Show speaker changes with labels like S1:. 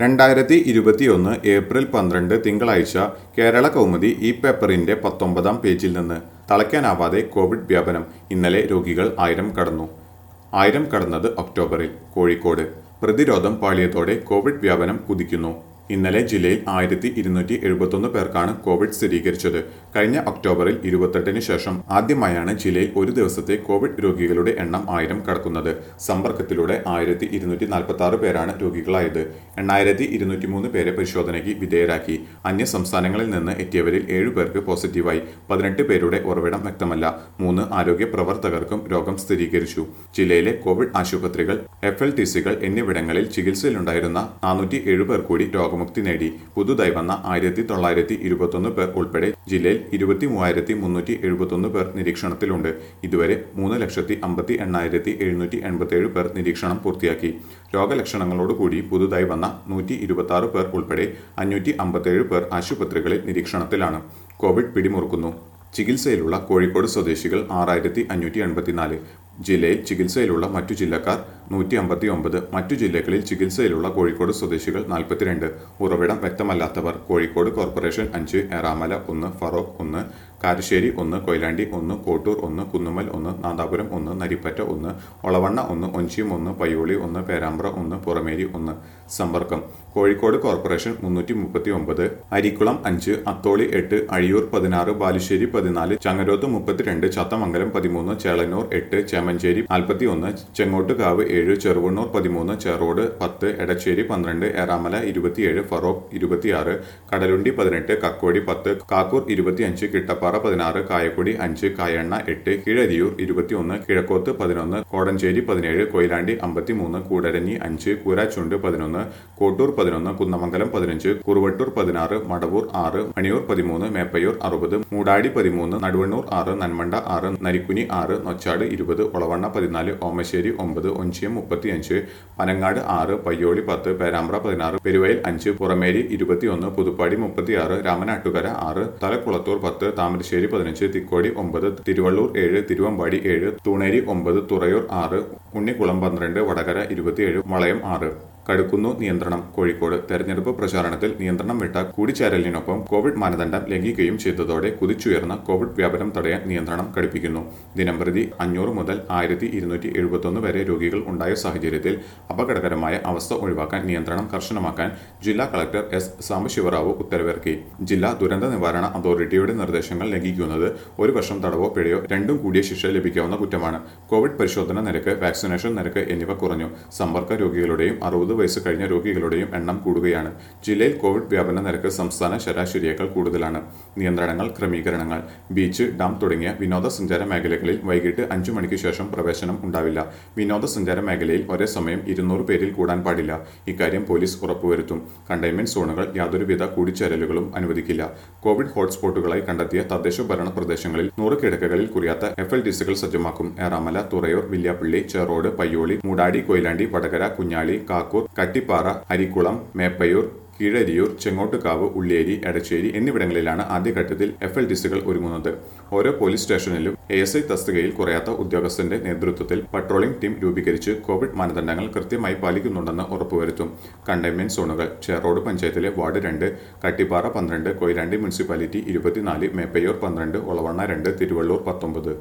S1: രണ്ടായിരത്തി ഇരുപത്തിയൊന്ന് ഏപ്രിൽ പന്ത്രണ്ട് തിങ്കളാഴ്ച കേരള കൗമുദി ഈ പേപ്പറിന്റെ പത്തൊമ്പതാം പേജിൽ നിന്ന് തളയ്ക്കാനാവാതെ കോവിഡ് വ്യാപനം ഇന്നലെ രോഗികൾ ആയിരം കടന്നു ആയിരം കടന്നത് ഒക്ടോബറിൽ കോഴിക്കോട് പ്രതിരോധം പാളിയതോടെ കോവിഡ് വ്യാപനം കുതിക്കുന്നു ഇന്നലെ ജില്ലയിൽ ആയിരത്തി ഇരുന്നൂറ്റി എഴുപത്തൊന്ന് പേർക്കാണ് കോവിഡ് സ്ഥിരീകരിച്ചത് കഴിഞ്ഞ ഒക്ടോബറിൽ ഇരുപത്തെട്ടിന് ശേഷം ആദ്യമായാണ് ജില്ലയിൽ ഒരു ദിവസത്തെ കോവിഡ് രോഗികളുടെ എണ്ണം ആയിരം കടക്കുന്നത് സമ്പർക്കത്തിലൂടെ ആയിരത്തി ഇരുന്നൂറ്റി നാൽപ്പത്തി ആറ് പേരാണ് രോഗികളായത് എണ്ണായിരത്തി ഇരുന്നൂറ്റി മൂന്ന് പേരെ പരിശോധനയ്ക്ക് വിധേയരാക്കി അന്യ സംസ്ഥാനങ്ങളിൽ നിന്ന് എത്തിയവരിൽ ഏഴു പേർക്ക് പോസിറ്റീവായി പതിനെട്ട് പേരുടെ ഉറവിടം വ്യക്തമല്ല മൂന്ന് ആരോഗ്യ പ്രവർത്തകർക്കും രോഗം സ്ഥിരീകരിച്ചു ജില്ലയിലെ കോവിഡ് ആശുപത്രികൾ എഫ് എൽ ടി സികൾ എന്നിവിടങ്ങളിൽ ചികിത്സയിലുണ്ടായിരുന്ന നാനൂറ്റി ഏഴ് പേർ കൂടി രോഗമുക്തി നേടി പുതുതായി വന്ന ആയിരത്തി തൊള്ളായിരത്തി ഇരുപത്തൊന്ന് പേർ ഉൾപ്പെടെ ജില്ലയിൽ ഇരുപത്തി മൂവായിരത്തി മുന്നൂറ്റി എഴുപത്തൊന്ന് പേർ നിരീക്ഷണത്തിലുണ്ട് ഇതുവരെ മൂന്ന് ലക്ഷത്തി അമ്പത്തി എണ്ണായിരത്തി എഴുന്നൂറ്റി എൺപത്തിയേഴ് പേർ നിരീക്ഷണം പൂർത്തിയാക്കി രോഗലക്ഷണങ്ങളോടുകൂടി പുതുതായി വന്ന നൂറ്റി ഇരുപത്തി ആറ് പേർ ഉൾപ്പെടെ അഞ്ഞൂറ്റി അമ്പത്തിയേഴ് പേർ ആശുപത്രികളിൽ നിരീക്ഷണത്തിലാണ് കോവിഡ് പിടിമുറുക്കുന്നു ചികിത്സയിലുള്ള കോഴിക്കോട് സ്വദേശികൾ ആറായിരത്തി അഞ്ഞൂറ്റി എൺപത്തിനാല് ജില്ലയിൽ ചികിത്സയിലുള്ള മറ്റു ജില്ലക്കാർ നൂറ്റി അമ്പത്തി ഒമ്പത് മറ്റു ജില്ലകളിൽ ചികിത്സയിലുള്ള കോഴിക്കോട് സ്വദേശികൾ നാൽപ്പത്തിരണ്ട് ഉറവിടം വ്യക്തമല്ലാത്തവർ കോഴിക്കോട് കോർപ്പറേഷൻ അഞ്ച് ഏറാമല ഒന്ന് ഫറോക്ക് ഒന്ന് കാരശ്ശേരി ഒന്ന് കൊയിലാണ്ടി ഒന്ന് കോട്ടൂർ ഒന്ന് കുന്നുമ്മൽ ഒന്ന് നാദാപുരം ഒന്ന് നരിപ്പറ്റ ഒന്ന് ഒളവണ്ണ ഒന്ന് ഒഞ്ചിയം ഒന്ന് പയ്യോളി ഒന്ന് പേരാമ്പ്ര ഒന്ന് പുറമേരി ഒന്ന് സമ്പർക്കം കോഴിക്കോട് കോർപ്പറേഷൻ മുന്നൂറ്റി മുപ്പത്തി ഒമ്പത് അരിക്കുളം അഞ്ച് അത്തോളി എട്ട് അഴിയൂർ പതിനാറ് ബാലുശ്ശേരി പതിനാല് ചങ്ങരോത്ത് മുപ്പത്തിരണ്ട് ചത്തമംഗലം പതിമൂന്ന് ചേളന്നൂർ എട്ട് ചേമഞ്ചേരി നാൽപ്പത്തി ഒന്ന് ചെങ്ങോട്ടുകാവ് ഏഴ് ചെറുവണ്ണൂർ പതിമൂന്ന് ചെറോട് പത്ത് എടച്ചേരി പന്ത്രണ്ട് എറാമല ഇരുപത്തിയേഴ് ഫറോക്ക് ഇരുപത്തിയാറ് കടലുണ്ടി പതിനെട്ട് കക്കോടി പത്ത് കാക്കൂർ ഇരുപത്തിയഞ്ച് കിട്ടപ്പാറ പതിനാറ് കായക്കൊടി അഞ്ച് കായണ്ണ എട്ട് കീഴരിയൂർ ഇരുപത്തിയൊന്ന് കിഴക്കോത്ത് പതിനൊന്ന് കോടഞ്ചേരി പതിനേഴ് കൊയിലാണ്ടി അമ്പത്തിമൂന്ന് കൂടരഞ്ഞി അഞ്ച് കൂരാച്ചുണ്ട് പതിനൊന്ന് കോട്ടൂർ പതിനൊന്ന് കുന്നമംഗലം പതിനഞ്ച് കുറുവട്ടൂർ പതിനാറ് മടവൂർ ആറ് മണിയൂർ പതിമൂന്ന് മേപ്പയൂർ അറുപത് മൂടാടി പതിമൂന്ന് നടുവണ്ണൂർ ആറ് നന്മണ്ട ആറ് നരിക്കുനി ആറ് നൊച്ചാട് ഇരുപത് ഒളവണ്ണ പതിനാല് ഓമശ്ശേരി ഒമ്പത് ഒഞ്ചിയം മുപ്പത്തിയഞ്ച് പനങ്ങാട് ആറ് പയ്യോളി പത്ത് പേരാമ്പ്ര പതിനാറ് പെരുവയൽ അഞ്ച് പുറമേരി ഇരുപത്തിയൊന്ന് പുതുപ്പാടി മുപ്പത്തിയാറ് രാമനാട്ടുകര ആറ് തലക്കുളത്തൂർ പത്ത് താമരശ്ശേരി പതിനഞ്ച് തിക്കോടി ഒമ്പത് തിരുവള്ളൂർ ഏഴ് തിരുവമ്പാടി ഏഴ് തൂണേരി ഒമ്പത് തുറയൂർ ആറ് ഉണ്ണിക്കുളം പന്ത്രണ്ട് വടകര ഇരുപത്തിയേഴ് വളയം ആറ് കടുക്കുന്നു നിയന്ത്രണം കോഴിക്കോട് തെരഞ്ഞെടുപ്പ് പ്രചാരണത്തിൽ നിയന്ത്രണം വിട്ട കൂടിച്ചേരലിനൊപ്പം കോവിഡ് മാനദണ്ഡം ലംഘിക്കുകയും ചെയ്തതോടെ കുതിച്ചുയർന്ന കോവിഡ് വ്യാപനം തടയാൻ നിയന്ത്രണം കടുപ്പിക്കുന്നു ദിനംപ്രതി അഞ്ഞൂറ് മുതൽ ആയിരത്തി ഇരുന്നൂറ്റി എഴുപത്തൊന്ന് വരെ രോഗികൾ ഉണ്ടായ സാഹചര്യത്തിൽ അപകടകരമായ അവസ്ഥ ഒഴിവാക്കാൻ നിയന്ത്രണം കർശനമാക്കാൻ ജില്ലാ കളക്ടർ എസ് സാംബശിവറാവു ഉത്തരവിറക്കി ജില്ലാ ദുരന്ത നിവാരണ അതോറിറ്റിയുടെ നിർദ്ദേശങ്ങൾ ലംഘിക്കുന്നത് ഒരു വർഷം തടവോ പിഴയോ രണ്ടും കൂടിയ ശിക്ഷ ലഭിക്കാവുന്ന കുറ്റമാണ് കോവിഡ് പരിശോധന നിരക്ക് വാക്സിനേഷൻ നിരക്ക് എന്നിവ കുറഞ്ഞു സമ്പർക്ക രോഗികളുടെയും അറുപത് വയസ്സ് കഴിഞ്ഞ രോഗികളുടെയും എണ്ണം കൂടുകയാണ് ജില്ലയിൽ കോവിഡ് വ്യാപന നിരക്ക് സംസ്ഥാന ശരാശരിയേക്കാൾ കൂടുതലാണ് നിയന്ത്രണങ്ങൾ ക്രമീകരണങ്ങൾ ബീച്ച് ഡാം തുടങ്ങിയ വിനോദസഞ്ചാര മേഖലകളിൽ വൈകിട്ട് അഞ്ചു മണിക്ക് ശേഷം പ്രവേശനം ഉണ്ടാവില്ല വിനോദസഞ്ചാര മേഖലയിൽ ഒരേ സമയം ഇരുന്നൂറ് പേരിൽ കൂടാൻ പാടില്ല ഇക്കാര്യം പോലീസ് ഉറപ്പുവരുത്തും കണ്ടെയ്ൻമെന്റ് സോണുകൾ യാതൊരുവിധ കൂടിച്ചേരലുകളും അനുവദിക്കില്ല കോവിഡ് ഹോട്ട്സ്പോട്ടുകളായി കണ്ടെത്തിയ തദ്ദേശ ഭരണ പ്രദേശങ്ങളിൽ നൂറ് കിടക്കകളിൽ കുറിയാത്ത എഫ് എൽ ടി സികൾ സജ്ജമാക്കും ഏറാമല തുറയൂർ വില്യാപ്പള്ളി ചെറോട് പയ്യോളി മൂടാടി കൊയിലാണ്ടി വടകര കുഞ്ഞാളി കാക്കൂർ കട്ടിപ്പാറ അരിക്കുളം മേപ്പയൂർ കീഴരിയൂർ ചെങ്ങോട്ടുകാവ് ഉള്ളിയേരി എടച്ചേരി എന്നിവിടങ്ങളിലാണ് ആദ്യഘട്ടത്തിൽ എഫ് എൽ ടി സികൾ ഒരുങ്ങുന്നത് ഓരോ പോലീസ് സ്റ്റേഷനിലും എ എസ് ഐ തസ്തികയിൽ കുറയാത്ത ഉദ്യോഗസ്ഥന്റെ നേതൃത്വത്തിൽ പട്രോളിംഗ് ടീം രൂപീകരിച്ച് കോവിഡ് മാനദണ്ഡങ്ങൾ കൃത്യമായി പാലിക്കുന്നുണ്ടെന്ന് ഉറപ്പുവരുത്തും കണ്ടെയ്ൻമെന്റ് സോണുകൾ ചേറോട് പഞ്ചായത്തിലെ വാർഡ് രണ്ട് കട്ടിപ്പാറ പന്ത്രണ്ട് കൊയിലാണ്ടി മുനിസിപ്പാലിറ്റി ഇരുപത്തിനാല് മേപ്പയൂർ പന്ത്രണ്ട് ഒളവണ്ണ രണ്ട് തിരുവള്ളൂർ പത്തൊമ്പത്